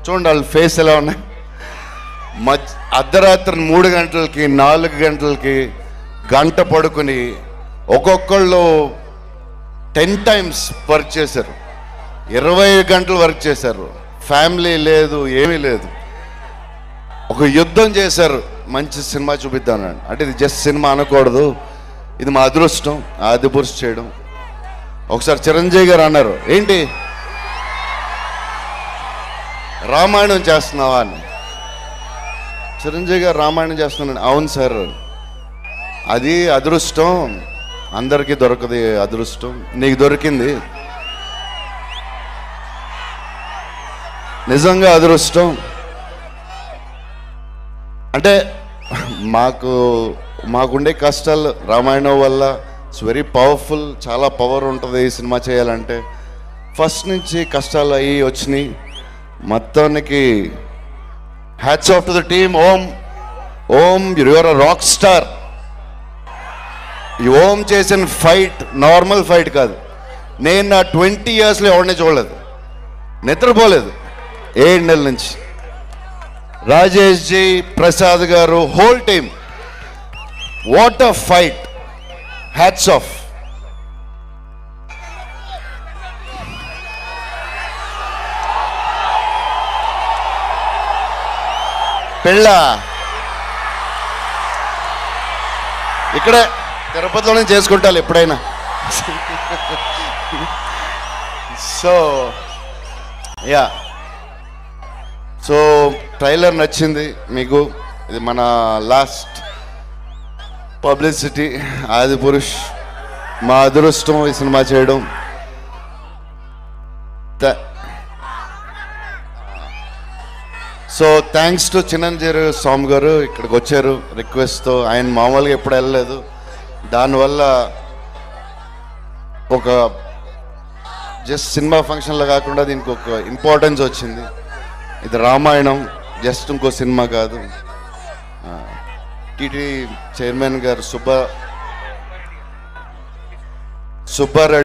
చూడండి వాళ్ళ ఫేస్ ఎలా ఉన్నాయి మధ్య అర్ధరాత్రి మూడు గంటలకి నాలుగు గంటలకి గంట పడుకుని ఒక్కొక్కళ్ళు టెన్ టైమ్స్ వర్క్ చేశారు ఇరవై గంటలు వర్క్ చేశారు ఫ్యామిలీ లేదు ఏమీ లేదు ఒక యుద్ధం చేశారు మంచి సినిమా చూపిద్దామని అంటే ఇది జస్ట్ సినిమా అనకూడదు ఇది మా అదృష్టం ఆది పురుషు చేయడం ఒకసారి చిరంజీవి గారు అన్నారు ఏంటి రామాయణం చేస్తున్నావా అని చిరంజీవి గారు రామాయణం చేస్తున్నాను అవును సార్ అది అదృష్టం అందరికీ దొరకదు ఈ అదృష్టం నీకు దొరికింది నిజంగా అదృష్టం అంటే మాకు మాకుండే కష్టాలు రామాయణం వల్ల ఇట్స్ వెరీ పవర్ఫుల్ చాలా పవర్ ఉంటుంది ఈ సినిమా చేయాలంటే ఫస్ట్ నుంచి కష్టాలు అయ్యి వచ్చినాయి మొత్తానికి hats off to the team Om Om your uh rock star ఈ ఓం చేసిన ఫైట్ నార్మల్ ఫైట్ కాదు నేను నా ట్వంటీ ఇయర్స్లో ఎవరిని చూడలేదు నిద్రపోలేదు ఏడు నెలల నుంచి రాజేష్ జీ ప్రసాద్ గారు whole team what uh fight hats off పెళ్ళ ఇక్కడే తిరుపతిలోనే చేసుకుంటాను ఎప్పుడైనా సో యా సో ట్రైలర్ నచ్చింది మీకు ఇది మన లాస్ట్ పబ్లిసిటీ ఆది పురుష్ మా అదృష్టం ఈ సినిమా చేయడం థా- so thanks to Chinnajeeyar Swami గారు ఇక్కడికి వచ్చారు రిక్వెస్ట్తో ఆయన మామూలుగా ఎప్పుడు వెళ్ళలేదు దానివల్ల ఒక జస్ట్ సినిమా ఫంక్షన్లో కాకుండా దీనికి ఒక ఇంపార్టెన్స్ వచ్చింది ఇది రామాయణం జస్ట్ ఇంకో సినిమా కాదు టీటీ చైర్మన్ గారు సుబ్బ సుబ్బారెడ్డి